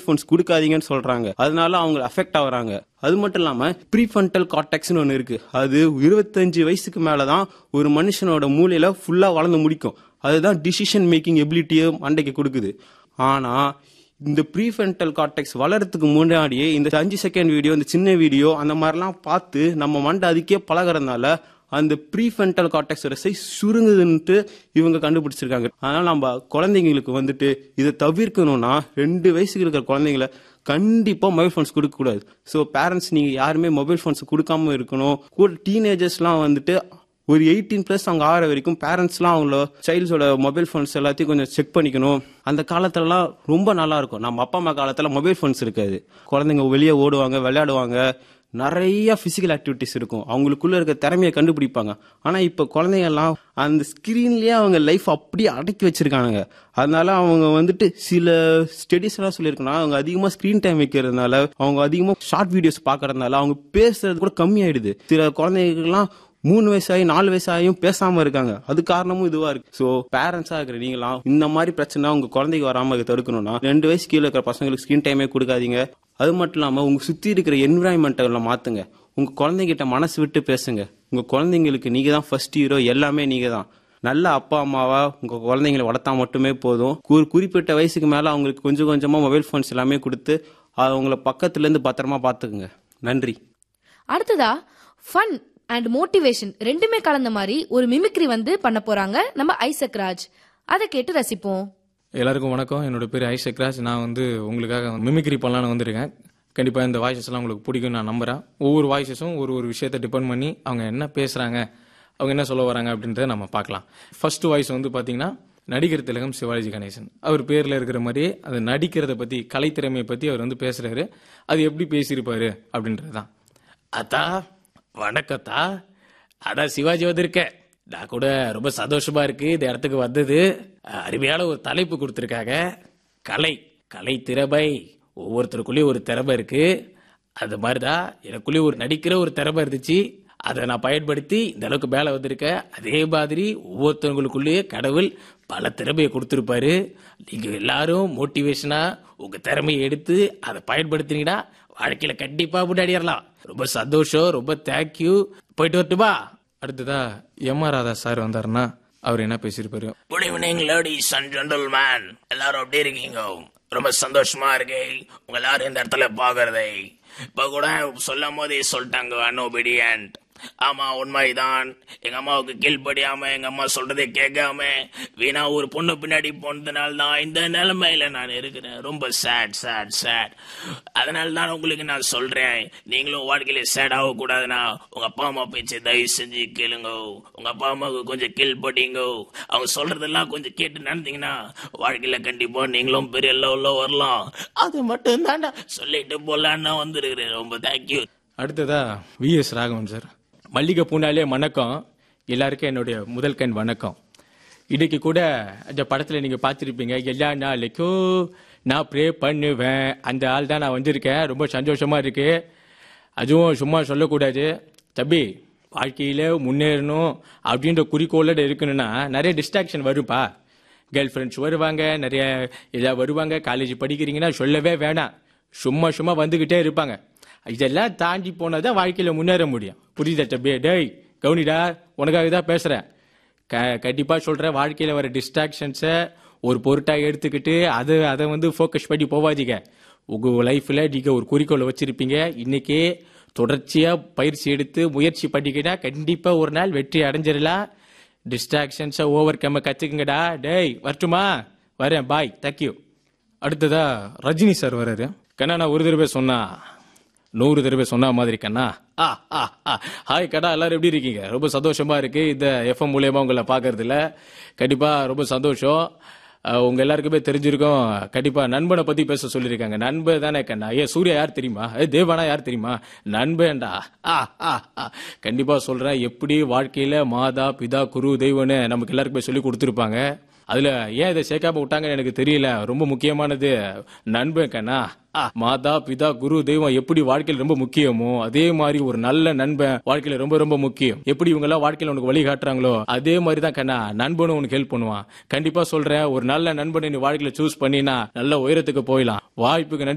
bones கொடுக்காதீங்கன்னு சொல்றாங்க அதனால அவங்க அஃபெக்ட் ஆகுறாங்க அது மட்டும் இல்லாம ப்ரீஃபண்டல் கார்டெக்ஸ்னு ஒன்று இருக்கு அது இருபத்தஞ்சு வயசுக்கு மேலதான் ஒரு மனுஷனோட மூளையில ஃபுல்லா வளர்ந்து முடிக்கும் அதுதான் டிசிஷன் மேக்கிங் எபிலிட்டியை மண்டைக்கு கொடுக்குது ஆனா இந்த ப்ரீஃபென்டல் கார்டெக்ஸ் வளர்றதுக்கு முன்னாடியே இந்த அஞ்சு செகண்ட் வீடியோ இந்த சின்ன வீடியோ அந்த மாதிரிலாம் பார்த்து நம்ம மண்டை அதுக்கே பழகுறதுனால அந்த ப்ரீஃபென்டல் கார்டெக்ஸோட சைஸ் சுருங்குதுன்ட்டு இவங்க கண்டுபிடிச்சிருக்காங்க அதனால நம்ம குழந்தைங்களுக்கு வந்துட்டு இதை தவிர்க்கணும்னா ரெண்டு வயசுக்கு இருக்கிற குழந்தைங்கள கண்டிப்பா மொபைல் ஃபோன்ஸ் கொடுக்க கூடாது ஸோ பேரண்ட்ஸ் நீங்க யாருமே மொபைல் ஃபோன்ஸ் கொடுக்காம இருக்கணும் கூட டீனேஜர்ஸ்லாம் வந்துட்டு ஒரு எயிட்டீன் ப்ளஸ் அவங்க ஆகிற வரைக்கும் பேரண்ட்ஸ்லாம் அவங்கள சைல்ட்ஸோட மொபைல் ஃபோன்ஸ் எல்லாத்தையும் கொஞ்சம் செக் பண்ணிக்கணும் அந்த காலத்துலலாம் ரொம்ப நல்லா இருக்கும் நம்ம அப்பா அம்மா காலத்தில் மொபைல் ஃபோன்ஸ் இருக்காது குழந்தைங்க வெளியே ஓடுவாங்க விளையாடுவாங்க நிறைய பிசிக்கல் ஆக்டிவிட்டிஸ் இருக்கும் அவங்களுக்குள்ள இருக்க திறமையை கண்டுபிடிப்பாங்க ஆனா இப்ப குழந்தைங்க எல்லாம் அந்த ஸ்கிரீன்லயே அவங்க லைஃப் அப்படியே அடக்கி வச்சிருக்காங்க அதனால அவங்க வந்துட்டு சில ஸ்டடிஸ் எல்லாம் சொல்லியிருக்கணும் அவங்க அதிகமா ஸ்கிரீன் டைம் வைக்கிறதுனால அவங்க அதிகமா ஷார்ட் வீடியோஸ் பாக்குறதுனால அவங்க பேசுறது கூட கம்மியாயிடுது சில குழந்தைகளுக்கெல்லாம் மூணு வயசாகி நாலு வயசாகியும் பேசாம இருக்காங்க அது காரணமும் இதுவா இருக்கு சோ பேரண்ட்ஸா இருக்கிற நீங்களாம் இந்த மாதிரி பிரச்சனை உங்க குழந்தைக்கு வராம தடுக்கணும்னா ரெண்டு வயசு கீழே இருக்கிற பசங்களுக்கு ஸ்கிரீன் டைமே கொடுக்காதீங்க அது மட்டும் இல்லாம உங்க சுத்தி இருக்கிற என்விரான்மெண்ட்டை மாத்துங்க உங்க குழந்தைகிட்ட மனசு விட்டு பேசுங்க உங்க குழந்தைங்களுக்கு நீங்க தான் ஃபர்ஸ்ட் ஹீரோ எல்லாமே நீங்க தான் நல்ல அப்பா அம்மாவா உங்க குழந்தைங்களை வளர்த்தா மட்டுமே போதும் ஒரு குறிப்பிட்ட வயசுக்கு மேல அவங்களுக்கு கொஞ்சம் கொஞ்சமா மொபைல் ஃபோன்ஸ் எல்லாமே கொடுத்து அவங்கள பக்கத்துல இருந்து பத்திரமா பாத்துக்குங்க நன்றி அடுத்ததா ஃபன் அண்ட் மோட்டிவேஷன் ரெண்டுமே கலந்த மாதிரி ஒரு மிமிக்ரி வந்து பண்ண போறாங்க நம்ம ஐசக் ராஜ் அதை கேட்டு ரசிப்போம் எல்லாருக்கும் வணக்கம் என்னோட பேர் ஐசக் ராஜ் நான் வந்து உங்களுக்காக மிமிக்ரி பண்ணலான்னு வந்திருக்கேன் கண்டிப்பாக இந்த வாய்ஸஸ் எல்லாம் உங்களுக்கு பிடிக்கும் நான் நம்புறேன் ஒவ்வொரு வாய்ஸஸும் ஒரு ஒரு விஷயத்தை டிபெண்ட் பண்ணி அவங்க என்ன பேசுறாங்க அவங்க என்ன சொல்ல வராங்க அப்படின்றத நம்ம பார்க்கலாம் ஃபர்ஸ்ட் வாய்ஸ் வந்து பார்த்தீங்கன்னா நடிகர் திலகம் சிவாஜி கணேசன் அவர் பேர்ல இருக்கிற மாதிரியே அது நடிக்கிறத பத்தி கலைத்திறமையை பத்தி அவர் வந்து பேசுறாரு அது எப்படி பேசியிருப்பாரு அப்படின்றது தான் அத்தா வணக்கத்தா அதான் சிவாஜி வந்திருக்க நான் கூட ரொம்ப சந்தோஷமா இருக்கு இந்த இடத்துக்கு வந்தது அருமையான ஒரு தலைப்பு கொடுத்துருக்காங்க கலை கலை திறமை ஒவ்வொருத்தருக்குள்ளேயும் ஒரு திறமை இருக்கு அது மாதிரிதான் எனக்குள்ளேயும் ஒரு நடிக்கிற ஒரு திறமை இருந்துச்சு அதை நான் பயன்படுத்தி இந்த அளவுக்கு மேலே வந்திருக்கேன் அதே மாதிரி ஒவ்வொருத்தவங்களுக்குள்ளேயே கடவுள் பல திறமையை கொடுத்துருப்பாரு நீங்க எல்லாரும் மோட்டிவேஷனா உங்க திறமையை எடுத்து அதை பயன்படுத்தினீங்கன்னா வாழ்க்கையில கண்டிப்பா முன்னாடிடலாம் ரொம்ப சந்தோஷம் ரொம்ப தேங்க்யூ போயிட்டு வரட்டுமா அடுத்ததா எம் ஆர் ராதா சார் வந்தாருன்னா அவர் என்ன பேசியிருப்பாரு good evening ladies and gentleman எல்லாரும் எப்படி இருக்கீங்க ரொம்ப சந்தோஷமா இருக்கு உங்க எல்லாரும் இந்த இடத்துல பாக்குறதை இப்ப கூட சொல்லும் போதே சொல்லிட்டாங்க அன்ஒபீடியன்ட் ஆமா உண்மைதான் எங்க அம்மாவுக்கு கீழ்ப்படியாம எங்க அம்மா சொல்றதை கேட்காம வீணா ஒரு பொண்ணு பின்னாடி போனதுனால தான் இந்த நிலைமையில நான் இருக்கிறேன் ரொம்ப சேட் சேட் சேட் அதனால தான் உங்களுக்கு நான் சொல்றேன் நீங்களும் வாழ்க்கையில சேட் ஆக கூடாதுன்னா உங்க அப்பா அம்மா பேச்சை தயவு செஞ்சு கேளுங்க உங்க அப்பா அம்மாவுக்கு கொஞ்சம் கீழ்ப்படிங்க அவங்க சொல்றதெல்லாம் கொஞ்சம் கேட்டு நடந்தீங்கன்னா வாழ்க்கையில கண்டிப்பா நீங்களும் பெரிய லெவல்ல வரலாம் அது மட்டும் தாண்டா சொல்லிட்டு போலான்னு வந்திருக்கிறேன் ரொம்ப தேங்க்யூ அடுத்ததா வி எஸ் ராகவன் சார் மல்லிகை பூண்டாலே வணக்கம் எல்லாருக்கும் என்னுடைய முதல் கண் வணக்கம் இன்னைக்கு கூட அந்த படத்துல நீங்க பார்த்திருப்பீங்க எல்லா நாளைக்கும் நான் ப்ரே பண்ணுவேன் அந்த ஆள் தான் நான் வந்திருக்கேன் ரொம்ப சந்தோஷமா இருக்கு அதுவும் சும்மா சொல்லக்கூடாது தம்பி வாழ்க்கையில முன்னேறணும் அப்படின்ற குறிக்கோளோட இருக்கணும்னா நிறைய டிஸ்ட்ராக்ஷன் வரும்பா கேர்ள் ஃப்ரெண்ட்ஸ் வருவாங்க நிறைய ஏதாவது வருவாங்க காலேஜ் படிக்கிறீங்கன்னா சொல்லவே வேணாம் சும்மா சும்மா வந்துகிட்டே இருப்பாங்க இதெல்லாம் தாண்டி போனாதான் வாழ்க்கையில முன்னேற முடியும் புரியுதா தம்பி டேய் கவுனிடா உனக்காக தான் பேசுறேன் க கண்டிப்பா சொல்றேன் வாழ்க்கையில வர டிஸ்ட்ராக்ஷன்ஸை ஒரு பொருட்டா எடுத்துக்கிட்டு அதை அதை வந்து ஃபோக்கஸ் பண்ணி போவாதீங்க உங்க லைஃப்ல நீங்க ஒரு குறிக்கோளை வச்சிருப்பீங்க இன்னைக்கே தொடர்ச்சியா பயிற்சி எடுத்து முயற்சி பண்ணிக்கிட்டா கண்டிப்பா ஒரு நாள் வெற்றி அடைஞ்சிடலாம் டிஸ்ட்ராக்ஷன்ஸை ஓவர் கம் கத்துக்குங்கடா டேய் வரட்டுமா வரேன் பாய் தேங்க்யூ அடுத்ததா ரஜினி சார் வராரு கண்ணா நான் ஒரு தடவை சொன்னா நூறு தடவை சொன்ன மாதிரி கண்ணா ஆ ஆ ஆ ஹாய் கடா எல்லாரும் எப்படி இருக்கீங்க ரொம்ப சந்தோஷமா இருக்கு இந்த எஃப்எம் மூலியமா உங்களை பாக்குறதுல கண்டிப்பா ரொம்ப சந்தோஷம் அஹ், உங்க எல்லாருக்குமே தெரிஞ்சிருக்கும் கண்டிப்பா நண்பனை பத்தி பேச சொல்லியிருக்காங்க நண்பன் தானே கண்ணா ஏ சூர்யா யார் தெரியுமா ஏ தேவானா யார் தெரியுமா நண்பன்டா ஆ ஆ ஆ கண்டிப்பா சொல்றேன் எப்படி வாழ்க்கையில மாதா பிதா குரு தெய்வம்னு நமக்கு எல்லாருக்குமே சொல்லி கொடுத்துருப்பாங்க அதுல ஏன் இதை சேர்க்காம விட்டாங்கன்னு எனக்கு தெரியல ரொம்ப முக்கியமானது நண்பன் கண்ணா ஆ, மாதா பிதா குரு தெய்வம் எப்படி வாழ்க்கையில ரொம்ப முக்கியமோ அதே மாதிரி ஒரு நல்ல நண்பன் வாழ்க்கையில ரொம்ப ரொம்ப முக்கியம் எப்படி இவங்க எல்லாம் வாழ்க்கையில உனக்கு வழி காட்டுறாங்களோ அதே மாதிரி தான் கண்ணா நண்பனும் உனக்கு ஹெல்ப் பண்ணுவான் கண்டிப்பா சொல்றேன் ஒரு நல்ல நண்பனை நீ வாழ்க்கையில சூஸ் பண்ணினா நல்ல உயரத்துக்கு போயிடலாம் வாய்ப்புக்கு நன்றி